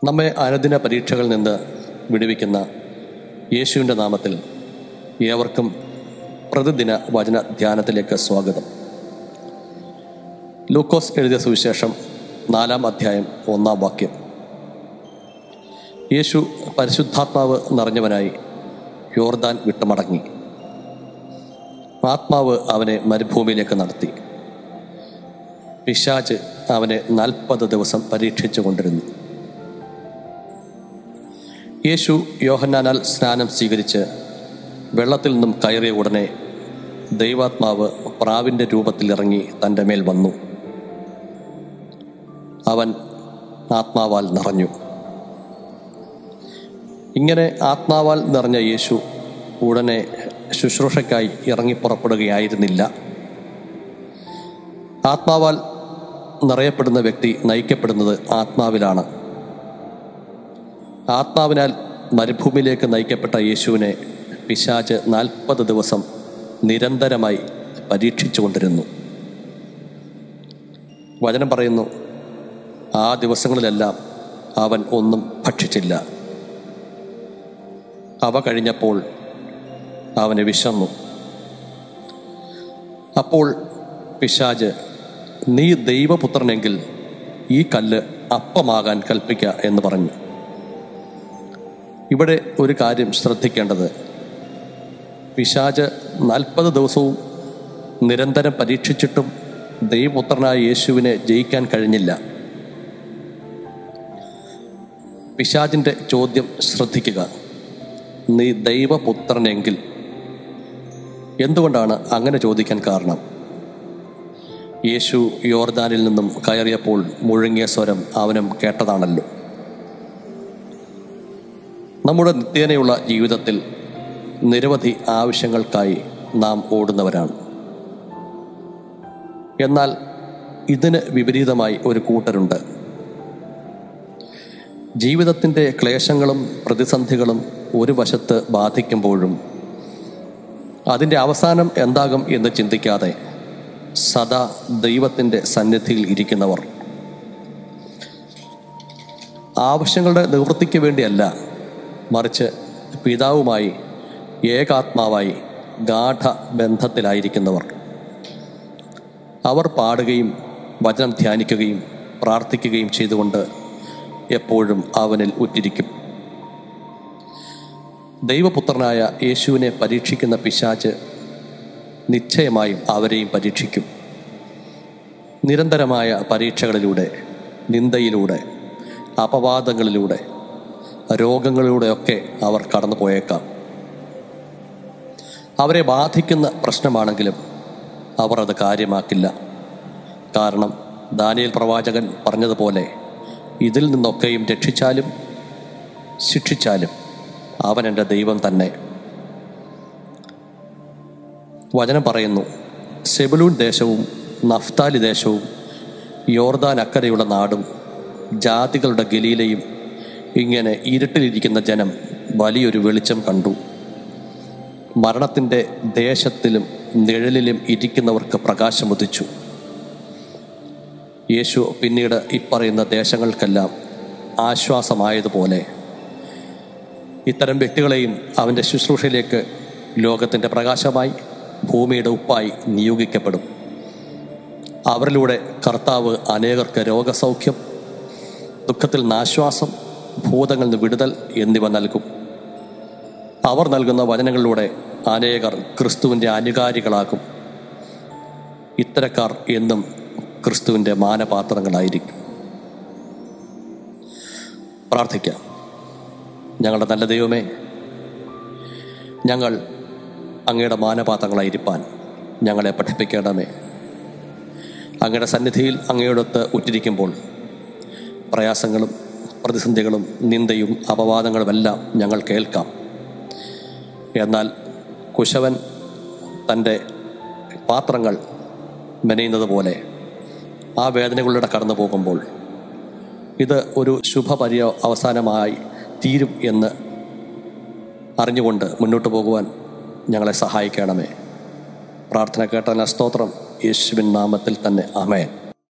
നമ്മെ അനുദിന പരീക്ഷകളിൽ നിന്ന് വിടുവിക്കുന്ന യേശുവിൻ്റെ നാമത്തിൽ ഏവർക്കും പ്രതിദിന വചന ധ്യാനത്തിലേക്ക് സ്വാഗതം ലൂക്കോസ് എഴുതിയ സുവിശേഷം നാലാം അധ്യായം ഒന്നാം വാക്യം യേശു പരിശുദ്ധാത്മാവ് നിറഞ്ഞവനായി യോർദാൻ വിട്ടുമടങ്ങി ആത്മാവ് അവനെ മരുഭൂമിയിലേക്ക് നടത്തി പിശാച്ച് അവനെ നാൽപ്പത് ദിവസം പരീക്ഷിച്ചു കൊണ്ടിരുന്നു യേശു യോഹന്നാനാൽ സ്നാനം സ്വീകരിച്ച് വെള്ളത്തിൽ നിന്നും കയറിയ ഉടനെ ദൈവാത്മാവ് പ്രാവിൻ്റെ രൂപത്തിൽ ഇറങ്ങി തൻ്റെ മേൽ വന്നു അവൻ ആത്മാവാൽ നിറഞ്ഞു ഇങ്ങനെ ആത്മാവാൽ നിറഞ്ഞ യേശു ഉടനെ ശുശ്രൂഷയ്ക്കായി ഇറങ്ങിപ്പുറപ്പെടുകയായിരുന്നില്ല ആത്മാവാൽ നിറയപ്പെടുന്ന വ്യക്തി നയിക്കപ്പെടുന്നത് ആത്മാവിലാണ് ആത്മാവിനാൽ മരുഭൂമിയിലേക്ക് നയിക്കപ്പെട്ട യേശുവിനെ പിശാച്ച് നാൽപ്പത് ദിവസം നിരന്തരമായി പരീക്ഷിച്ചുകൊണ്ടിരുന്നു വചനം പറയുന്നു ആ ദിവസങ്ങളിലെല്ലാം അവൻ ഒന്നും ഭക്ഷിച്ചില്ല അവ കഴിഞ്ഞപ്പോൾ അവന് വിശന്നു അപ്പോൾ പിശാജ് നീ ദൈവപുത്രനെങ്കിൽ ഈ കല്ല് അപ്പമാകാൻ കൽപ്പിക്ക എന്ന് പറഞ്ഞു ഇവിടെ ഒരു കാര്യം ശ്രദ്ധിക്കേണ്ടത് പിശാജ് നാൽപ്പത് ദിവസവും നിരന്തരം പരീക്ഷിച്ചിട്ടും ദൈവപുത്രനായ യേശുവിനെ ജയിക്കാൻ കഴിഞ്ഞില്ല പിശാജിൻ്റെ ചോദ്യം ശ്രദ്ധിക്കുക നീ ദൈവപുത്രനെങ്കിൽ എന്തുകൊണ്ടാണ് അങ്ങനെ ചോദിക്കാൻ കാരണം യേശു യോർദാനിൽ നിന്നും കയറിയപ്പോൾ മുഴങ്ങിയ സ്വരം അവനും കേട്ടതാണല്ലോ നമ്മുടെ നിത്യേനയുള്ള ജീവിതത്തിൽ നിരവധി ആവശ്യങ്ങൾക്കായി നാം ഓടുന്നവരാണ് എന്നാൽ ഇതിന് വിപരീതമായി ഒരു കൂട്ടരുണ്ട് ജീവിതത്തിൻ്റെ ക്ലേശങ്ങളും പ്രതിസന്ധികളും ഒരു വശത്ത് ബാധിക്കുമ്പോഴും അതിൻ്റെ അവസാനം എന്താകും എന്ന് ചിന്തിക്കാതെ സദാ ദൈവത്തിൻ്റെ സന്നിധിയിൽ ഇരിക്കുന്നവർ ആവശ്യങ്ങളുടെ നിവൃത്തിക്ക് വേണ്ടിയല്ല മറിച്ച് പിതാവുമായി ഏകാത്മാവായി ഗാഠ ബന്ധത്തിലായിരിക്കുന്നവർ അവർ പാടുകയും വചനം ധ്യാനിക്കുകയും പ്രാർത്ഥിക്കുകയും ചെയ്തുകൊണ്ട് എപ്പോഴും അവനിൽ ഉറ്റിരിക്കും ദൈവപുത്രനായ യേശുവിനെ പരീക്ഷിക്കുന്ന പിശാച്ച് നിശ്ചയമായും അവരെയും പരീക്ഷിക്കും നിരന്തരമായ പരീക്ഷകളിലൂടെ നിന്ദയിലൂടെ അപവാദങ്ങളിലൂടെ രോഗങ്ങളിലൂടെയൊക്കെ അവർ കടന്നു പോയേക്കാം അവരെ ബാധിക്കുന്ന പ്രശ്നമാണെങ്കിലും അവർ അത് കാര്യമാക്കില്ല കാരണം ദാനിയൽ പ്രവാചകൻ പറഞ്ഞതുപോലെ ഇതിൽ നിന്നൊക്കെയും രക്ഷിച്ചാലും ശിക്ഷിച്ചാലും അവൻ എൻ്റെ ദൈവം തന്നെ വചനം പറയുന്നു സെബുലൂൺ ദേശവും നഫ്താലി ദേശവും യോർദാൻ അക്കരയുള്ള നാടും ജാതികളുടെ ഗലീലയും ഇങ്ങനെ ഇരുട്ടിലിരിക്കുന്ന ജനം വലിയൊരു വെളിച്ചം കണ്ടു മരണത്തിൻ്റെ ദേശത്തിലും നിഴലിലും ഇരിക്കുന്നവർക്ക് പ്രകാശം ഉദിച്ചു യേശു പിന്നീട് ഇപ്പറയുന്ന ദേശങ്ങൾക്കെല്ലാം ആശ്വാസമായതുപോലെ ഇത്തരം വ്യക്തികളെയും അവൻ്റെ ശുശ്രൂഷയിലേക്ക് ലോകത്തിൻ്റെ പ്രകാശമായി ഭൂമിയുടെ ഉപ്പായി നിയോഗിക്കപ്പെടും അവരിലൂടെ കർത്താവ് അനേകർക്ക് രോഗസൗഖ്യം ദുഃഖത്തിൽ നിന്നാശ്വാസം ഭൂതങ്ങളിൽ നിന്ന് വിടുതൽ എന്നിവ നൽകും അവർ നൽകുന്ന വചനങ്ങളിലൂടെ അനേകർ ക്രിസ്തുവിൻ്റെ അനുകാരികളാകും ഇത്തരക്കാർ എന്നും ക്രിസ്തുവിൻ്റെ മാനപാത്രങ്ങളായിരിക്കും പ്രാർത്ഥിക്കാം ഞങ്ങളുടെ നല്ല ദൈവമേ ഞങ്ങൾ അങ്ങയുടെ മാനപാത്രങ്ങളായിരിക്കാൻ ഞങ്ങളെ പഠിപ്പിക്കണമേ അങ്ങയുടെ സന്നിധിയിൽ അങ്ങയോടൊത്ത് ഉറ്റിരിക്കുമ്പോൾ പ്രയാസങ്ങളും പ്രതിസന്ധികളും നിന്ദയും അപവാദങ്ങളുമെല്ലാം ഞങ്ങൾ കേൾക്കാം എന്നാൽ കുശവൻ തൻ്റെ പാത്രങ്ങൾ മെനയുന്നത് പോലെ ആ വേദനകളിലൂടെ കടന്നു പോകുമ്പോൾ ഇത് ഒരു ശുഭപര്യ അവസാനമായി തീരും എന്ന് അറിഞ്ഞുകൊണ്ട് മുന്നോട്ട് പോകുവാൻ ഞങ്ങളെ സഹായിക്കണമേ പ്രാർത്ഥന കേട്ടതിന് സ്തോത്രം യേശുവിൻ നാമത്തിൽ തന്നെ അമേൻ